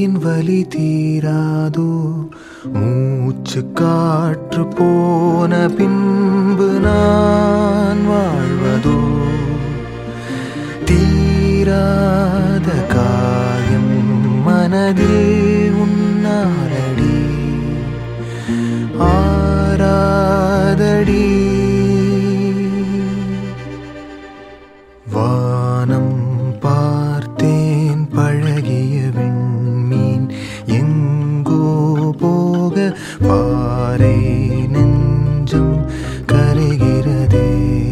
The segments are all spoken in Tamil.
தனிமையின் வலி தீராதோ மூச்சு காற்று போன பின்பு நான் வாழ்வதோ தீராத காயம் மனதில் உன்னாரடி ஆராதடி வானம் பார்த்தேன் பழகிய விண்மீன் எங்கோ போக பாறை நெஞ்சம் கரைகிறதே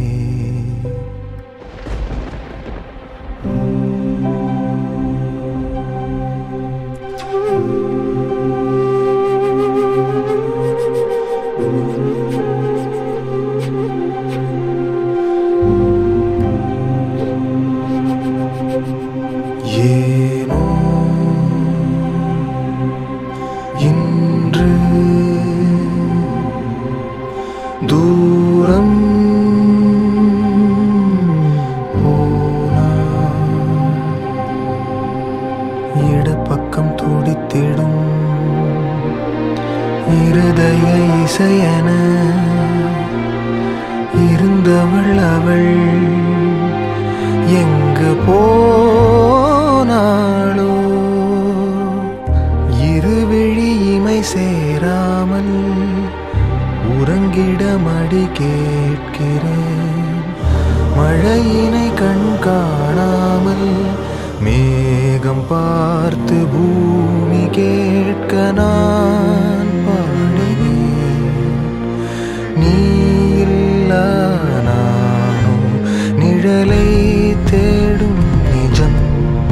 ஏனோ இன்று தூரம் போனான். இடப்பக்கம் துடித்திடும் இருதய இசையன இருந்தவள் அவள் எங்கு போனாளோ இருவிழி இமை சேராமல் உறங்கிட மடி கேட்கிறேன் மழையினை கண் காணாமல் மேகம் பார்த்து பூமி கேட்க நான் பாடினேன் நீ இல்லா நானும் நிழலை தேடும் நிஜம்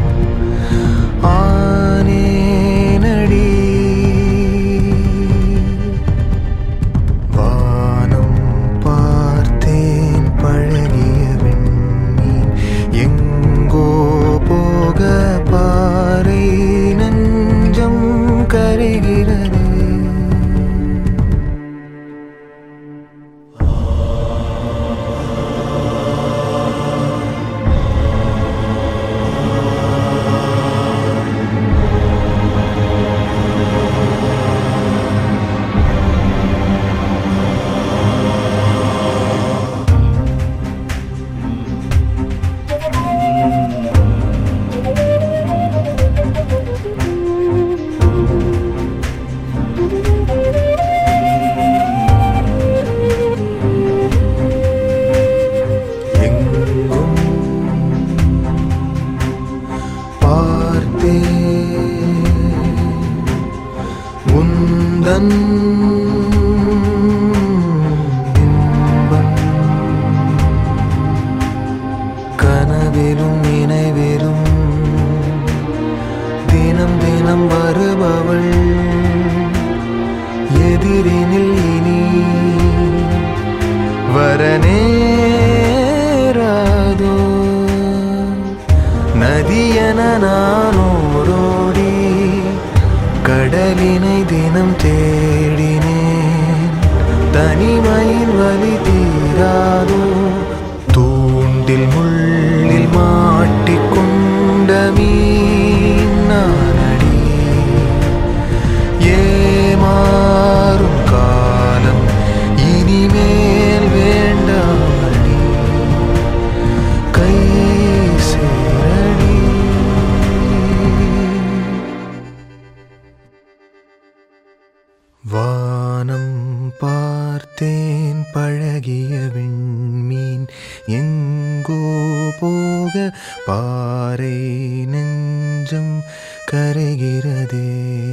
ஆனேனடி வானம் பார்த்தேன் பழகிய விண்மீன் எங்கோ போக பாறை நெஞ்சம் கரைகிறது எங்கும் பார்த்தேன் உந்தன் இன்பம் கனவிலும் நினைவிலும் தினம் தினம் வருபவள் எதிரினில் இனி வரநேராதோ நதியன நானோரோடி கடலினை தினம் தேடினேன் தனிமையின் வலி தீராதோ தூண்டில் முள்ளில் மாட்டிக்கொண்ட மீன் நானடி ஏமாறும் காலம் இனிமேல் வேண்டாமடி கை சேரடி வானம் பார்த்தேன் பழகிய விண்மீன் எங்கோ போக பாறை நெஞ்சம் கரைகிறதே